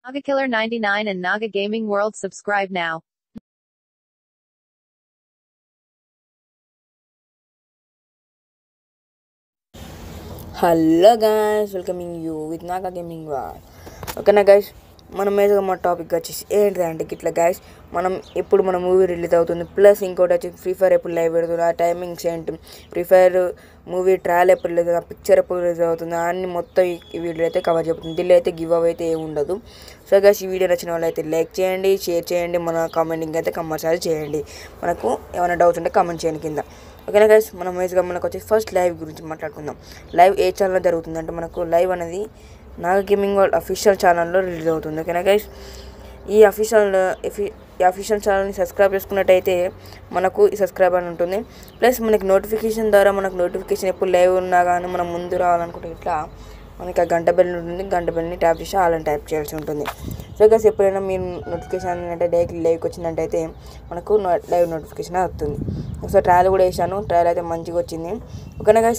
Naga Killer 99 and Naga Gaming World subscribe now. Hello guys welcoming you with Naga gaming world ఓకేనా guys మనం మీదుగా మా topic వచ్చేసి ఏంటిదంటే ఇట్లా గైస్ మనం ఎప్పుడు మన మూవీ రిలీజ్ అవుతుంది ప్లస్ ఇంకోటి వచ్చి ఫ్రీ ఫైర్ ఎప్పుడు లైవ్ పెడుతుంది ఆ టైమింగ్స్ ఏంటి ఫ్రీ ఫైర్ మూవీ ట్రయల్ ఎప్పుడు రిలీజ్ ఆ పిక్చర్ ఎప్పుడు రిలీజ్ అవుతుంది అన్ని మొత్తం ఈ- ఈ వీడియో అయితే కవర్ చెప్తుంది దీనిలో అయితే గివ్ అవే అయితే ఏమి ఉండదు సో గైస్ ఈ వీడియో నచ్చిన వాళ్ళు అయితే లైక్ చేయండి షేర్ చేయండి మన కామెంటింగ్ అయితే కంపల్సరీ చేయండి మనకు ఏమైనా డౌట్స్ ఉంటే కామెంట్ చేయండి కింద ఓకేనా గైస్ మనం వేస్గా మనకు వచ్చేసి ఫస్ట్ లైవ్ గురించి మాట్లాడుకుందాం లైవ్ ఏ ఛానల్లో జరుగుతుంది అంటే మనకు లైవ్ అనేది నాగ గేమింగ్ వరల్డ్ అఫీషియల్ ఛానల్లో రిలీజ్ అవుతుంది ఓకేనా గైస్ ఈ అఫీషియల్ ఈ అఫీషియల్ ఛానల్ని సబ్స్క్రైబ్ చేసుకున్నట్టయితే మనకు ఈ సబ్స్క్రైబ్ అని ఉంటుంది ప్లస్ మనకి నోటిఫికేషన్ ద్వారా మనకు నోటిఫికేషన్ ఎప్పుడు లైవ్ ఉన్నా కానీ మనం ముందు రావాలనుకుంటే ఇట్లా మనకి ఆ గంట బెల్ ఉంటుంది గంట బెల్ని ట్యాప్ చేసి అలాని ట్యాప్ చేయాల్సి ఉంటుంది సో గైస్ ఎప్పుడైనా మీరు నోటిఫికేషన్ అంటే డైరెక్ట్ లైవ్కి వచ్చినట్టయితే మనకు లైవ్ నోటిఫికేషన్ వస్తుంది ఒకసారి ట్రయల్ కూడా వేసాను ట్రయల్ అయితే మంచిగా వచ్చింది ఓకేనా గైస్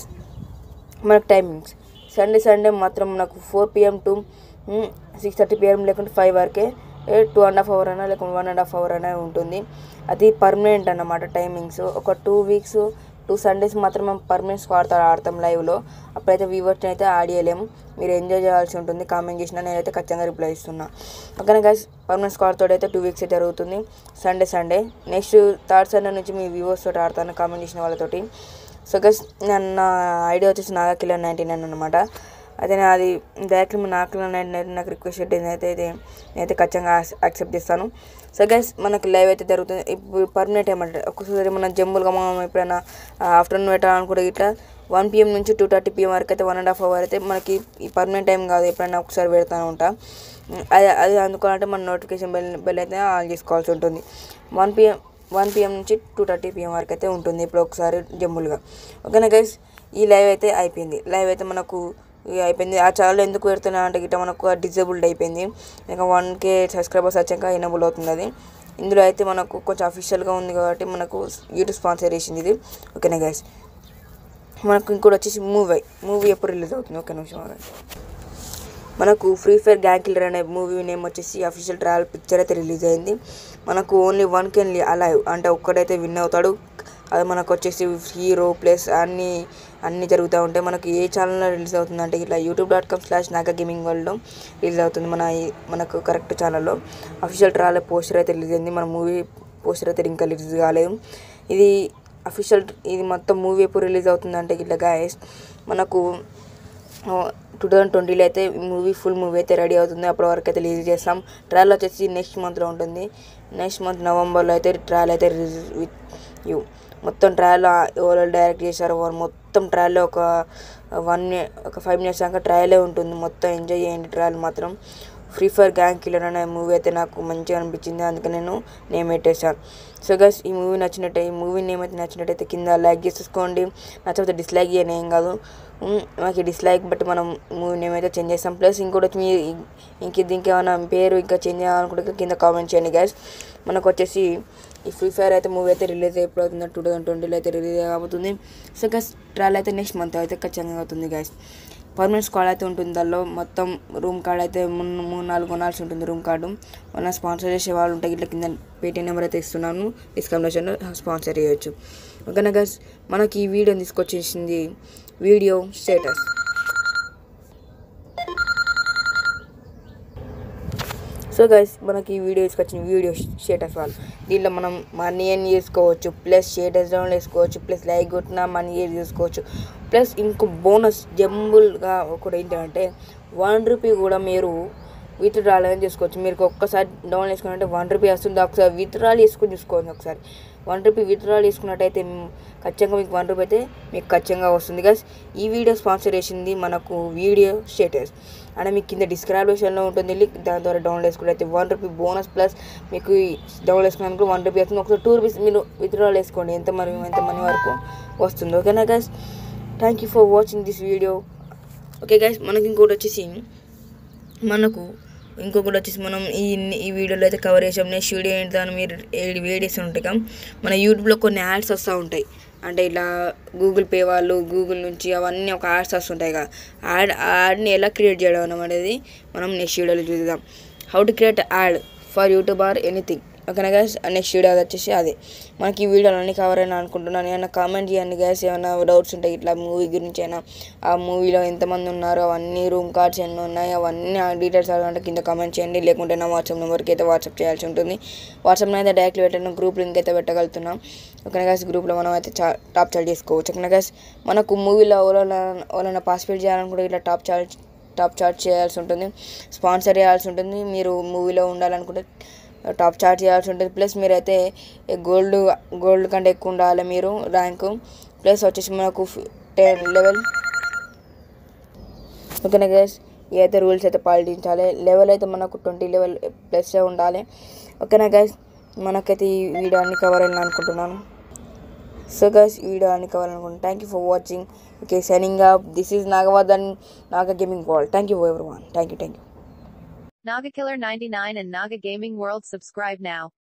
మనకు టైమింగ్స్ సండే సండే మాత్రం నాకు four PM to six thirty PM లేకుంటే ఫైవ్ వరకే టూ అండ్ హాఫ్ అవర్ అయినా లేకుంటే వన్ అండ్ హాఫ్ అవర్ అయినా ఉంటుంది అది పర్మనెంట్ అన్నమాట టైమింగ్స్ ఒక టూ వీక్స్ టూ సండేస్ మాత్రం మేము పర్మనెంట్స్ వాడతాం ఆడతాం లైవ్లో అప్పుడైతే వ్యూవర్స్ని అయితే ఆడియలేము మీరు ఎంజాయ్ చేయాల్సి ఉంటుంది కామెంట్ చేసినా నేనైతే ఖచ్చితంగా రిప్లై ఇస్తున్నా ఓకేనా గైస్ పర్మనెంట్ స్క్వాడ్ తోటి అయితే టూ వీక్స్ జరుగుతుంది Sunday Sunday next third Sunday నుంచి మీ వ్యూవర్స్ తోటి ఆడతాను కామెంట్ చేసిన వాళ్ళతోటి సో గైస్ నా ఐడియా వచ్చేసి నాగా కిలో నైంటీ నైన్ అనమాట అయితే నా అది డైరెక్ట్లీ మీ నాగా కిలో నైంటీ నైన్ నాకు రిక్వెస్ట్ పెట్టింది అయితే అయితే నేనైతే ఖచ్చితంగా యాక్సెప్ట్ చేస్తాను సో గైస్ మనకి లైవ్ అయితే జరుగుతుంది ఇప్పుడు పర్మనెంట్ ఏమంటే ఒక్కసారి మన జంబులుగా మనం ఎప్పుడైనా ఆఫ్టర్నూన్ పెట్టాలనుకుంటే ఇట్లా వన్ పిఎం నుంచి టూ థర్టీ పిఎం వరకు అయితే వన్ అండ్ హాఫ్ అవర్ అయితే మనకి ఈ పర్మనెంట్ టైం కాదు ఎప్పుడైనా ఒకసారి పెడతాను ఉంటా అది అది అందుకోవాలంటే మన నోటిఫికేషన్ బెల్ బెల్ అయితే ఆన్ చేసుకోవాల్సి ఉంటుంది వన్ పిఎం వన్ పిఎం నుంచి టూ థర్టీ పిఎం వరకు అయితే ఉంటుంది ఇప్పుడు ఒకసారి జమ్ములుగా ఓకేనా గైస్ ఈ లైవ్ అయితే అయిపోయింది లైవ్ అయితే మనకు ఇక అయిపోయింది ఆ ఛానల్ ఎందుకు పెడుతున్నా అంటే గిట్ట మనకు డిజేబుల్డ్ అయిపోయింది ఇంకా వన్ కే సబ్స్క్రైబర్స్ వచ్చాక ఎనబుల్ అవుతుంది అది ఇందులో అయితే మనకు కొంచెం అఫీషియల్గా ఉంది కాబట్టి మనకు యూట్యూబ్ స్పాన్సర్ చేసింది ఇది ఓకేనా గైస్ మనకు ఇంకోటి వచ్చేసి మూవీ మూవీ ఎప్పుడు రిలీజ్ అవుతుంది ఒక నిమిషం ఆగండి. మనకు ఫ్రీ ఫైర్ గ్యాంగ్ కిల్లర్ అనే మూవీ నేమ్ వచ్చేసి అఫీషియల్ ట్రయల్ పిక్చర్ అయితే రిలీజ్ అయింది మనకు ఓన్లీ వన్ కెన్ అలైవ్ అంటే ఒక్కడైతే విన్ అవుతాడు అది మనకు వచ్చేసి హీరో ప్లస్ అన్ని అన్నీ జరుగుతూ ఉంటాయి మనకు ఏ ఛానల్లో రిలీజ్ అవుతుంది అంటే ఇట్లా YouTube dot com slash Naga gaming వరల్డ్లో రిలీజ్ అవుతుంది మన ఈ- మనకు కరెక్ట్ ఛానల్లో అఫీషియల్ ట్రయల్ పోస్టర్ అయితే రిలీజ్ అయింది మన మూవీ పోస్టర్ అయితే ఇంకా రిలీజ్ కాలేదు ఇది అఫీషియల్ ఇది మొత్తం మూవీ ఎప్పుడు రిలీజ్ అవుతుంది అంటే ఇట్లా గాయస్ మనకు టూ థౌజండ్ ట్వంటీలో అయితే మూవీ ఫుల్ మూవీ అయితే రెడీ అవుతుంది అప్పటి వరకు అయితే రిలీజ్ చేస్తాం ట్రయల్ వచ్చేసి నెక్స్ట్ మంత్లో ఉంటుంది నెక్స్ట్ మంత్ నవంబర్లో అయితే ట్రయల్ అయితే రిలీజ్ విత్ యూ మొత్తం ట్రయల్ ఎవరు డైరెక్ట్ చేశారు వారు మొత్తం ట్రయల్లో ఒక వన్ ఒక ఫైవ్ మినిట్స్ దాకా ట్రయలే ఉంటుంది మొత్తం ఎంజాయ్ చేయండి ట్రయల్ మాత్రం ఫ్రీ ఫైర్ గ్యాంగ్ కిల్లర్ అనే మూవీ అయితే నాకు మంచిగా అనిపించింది అందుకే నేను నేమ్ పెట్టేశాను సో గస్ ఈ మూవీ నచ్చినట్టే ఈ మూవీ నేమ్ అయితే నచ్చినట్టయితే కింద లైక్ చేసేసుకోండి నచ్చకపోతే డిస్లైక్ చేయని ఏం కాదు ఉమ్, మాకు డిస్లైక్ బట్టి మనం మూవీ నేమ్ అయితే చేంజ్ చేస్తాం ప్లస్ ఇంకోటి వచ్చి మీ ఇంక దీనికి ఏమైనా పేరు ఇంకా చేంజ్ చేయాలనుకుంటే కింద కామెంట్ చేయండి గైస్ మనకు వచ్చేసి ఈ ఫ్రీ ఫైర్ అయితే మూవీ అయితే రిలీజ్ అయిపోతుంది టూ థౌసండ్ ట్వంటీలో అయితే రిలీజ్ అవుతుంది సో గస్ ట్రయల్ అయితే నెక్స్ట్ మంత్ అయితే ఖచ్చితంగా అవుతుంది గైస్ పర్మనెంట్ స్క్వాడ్ అయితే ఉంటుంది దానిలో మొత్తం రూమ్ కార్డ్ అయితే మూడు మూడు నాలుగు కొనాల్సి ఉంటుంది రూమ్ కార్డు మన స్పాన్సర్ చేసే వాళ్ళు ఉంటే ఇట్లా కింద పేటీఎం నెంబర్ అయితే ఇస్తున్నాను డిస్కౌంట్ స్పాన్సర్ చేయొచ్చు ఓకేనా గైస్ మనకి ఈ వీడియోని తీసుకొచ్చేసింది వీడియో స్టేటస్ సో గైస్ మనకి ఈ వీడియో తీసుకొచ్చిన వీడియో స్టేటస్ వాళ్ళు దీంట్లో మనం మనీ అని చేసుకోవచ్చు ప్లస్ స్టేటస్ డౌన్ వేసుకోవచ్చు ప్లస్ లైక్ కొట్టినా మనీ ఏది చేసుకోవచ్చు ప్లస్ ఇంకో బోనస్ జంబుల్గా ఒకటి ఏంటంటే వన్ రూపీ కూడా మీరు విత్డ్రాల్ అని చేసుకోవచ్చు మీరు ఒక్కసారి డౌన్ చేసుకున్నట్టే వన్ రూపీ వస్తుంది ఒకసారి విత్డ్రాల్ చేసుకుని చూసుకోండి ఒకసారి వన్ రూపీ విత్డ్రాల్ చేసుకున్నట్టయితే మ్, ఖచ్చితంగా మీకు వన్ రూపీ అయితే మీకు ఖచ్చితంగా వస్తుంది గస్ ఈ వీడియో స్పాన్సర్ చేసింది మనకు వీడియో స్టేటస్ అంటే మీకు కింద డిస్క్రిప్షన్లో ఉంటుంది లింక్ దాని ద్వారా డౌన్లోడ్ చేసుకుంటే అయితే వన్ రూపీ బోనస్ ప్లస్ మీకు డౌన్లోడ్ చేసుకున్నందుకు వన్ రూపీ వస్తుంది ఒకసారి టూ రూపీస్ మీరు విత్డ్రాల్ చేసుకోండి ఎంత మరి ఎంత మనీ వరకు వస్తుంది ఓకేనా guys thank you for watching this video okay guys మనకి ఇంకోటి వచ్చేసి మనకు ఇంకొకటి వచ్చేసి మనం ఈ ఈ వీడియోలో అయితే కవర్ చేసాం నెక్స్ట్ వీడియో ఏంటి అని మీరు ఏడు వీడియోస్ ఉంటాయి కదా మన యూట్యూబ్లో కొన్ని యాడ్స్ వస్తూ ఉంటాయి అంటే ఇలా గూగుల్ పే వాళ్ళు గూగుల్ నుంచి అవన్నీ ఒక యాడ్స్ వస్తుంటాయి కదా యాడ్ యాడ్ని ఎలా క్రియేట్ చేయడం అనేది మనం నెక్స్ట్ వీడియోలో చూద్దాం how to create ad for YouTube or anything ఓకేనా గైస్ నెక్స్ట్ వీడియో వచ్చేసి అదే మనకి ఈ వీడియోలు అన్నీ కవర్ అయినా అనుకుంటున్నాను ఏమైనా కామెంట్ చేయండి గైస్ ఏమైనా డౌట్స్ ఉంటాయి ఇట్లా మూవీ గురించి అయినా ఆ మూవీలో ఎంతమంది ఉన్నారు అవన్నీ రూమ్ కార్డ్స్ ఎన్ని ఉన్నాయి అవన్నీ ఆ డీటెయిల్స్ అడగంటే కింద కామెంట్ చేయండి లేకుంటే నా వాట్సాప్ నెంబర్కి అయితే వాట్సాప్ చేయాల్సి ఉంటుంది వాట్సాప్లో అయితే డైరెక్ట్ పెట్టాను గ్రూప్ లింక్ అయితే పెట్టగలుగుతున్నాం ఓకేనా గైస్ గ్రూప్లో మనం అయితే చా టాప్ చార్ట్ చేసుకోవచ్చు ఓకేనా గైస్ మనకు మూవీలో ఎవరైనా ఎవరైనా పార్టిసిపేట్ చేయాలనుకుంటే ఇట్లా టాప్ చార్ట్ టాప్ చార్ట్ చేయాల్సి ఉంటుంది స్పాన్సర్ చేయాల్సి ఉంటుంది మీరు మూవీలో ఉండాలనుకుంటే టాప్ చార్ట్ చేయాల్సి ఉంటుంది ప్లస్ మీరైతే గోల్డ్ గోల్డ్ కంటే ఎక్కువ ఉండాలి మీరు ర్యాంకు ప్లస్ వచ్చేసి మనకు టెన్ లెవెల్ ఓకేనా గైస్ అయితే రూల్స్ అయితే పాటించాలి లెవెల్ అయితే మనకు ట్వంటీ లెవెల్ ప్లస్ ఉండాలి ఓకేనా గైస్ మనకైతే ఈ వీడియో అన్ని కవర్ అయ్యాను అనుకుంటున్నాను సో గైస్ ఈ వీడియో అన్ని కవర్ అనుకుంటున్నాను thank you for watching okay signing up this is Nagavardhan Naga gaming world thank you every one thank you thank you Naga Killer 99 and Naga Gaming World subscribe now.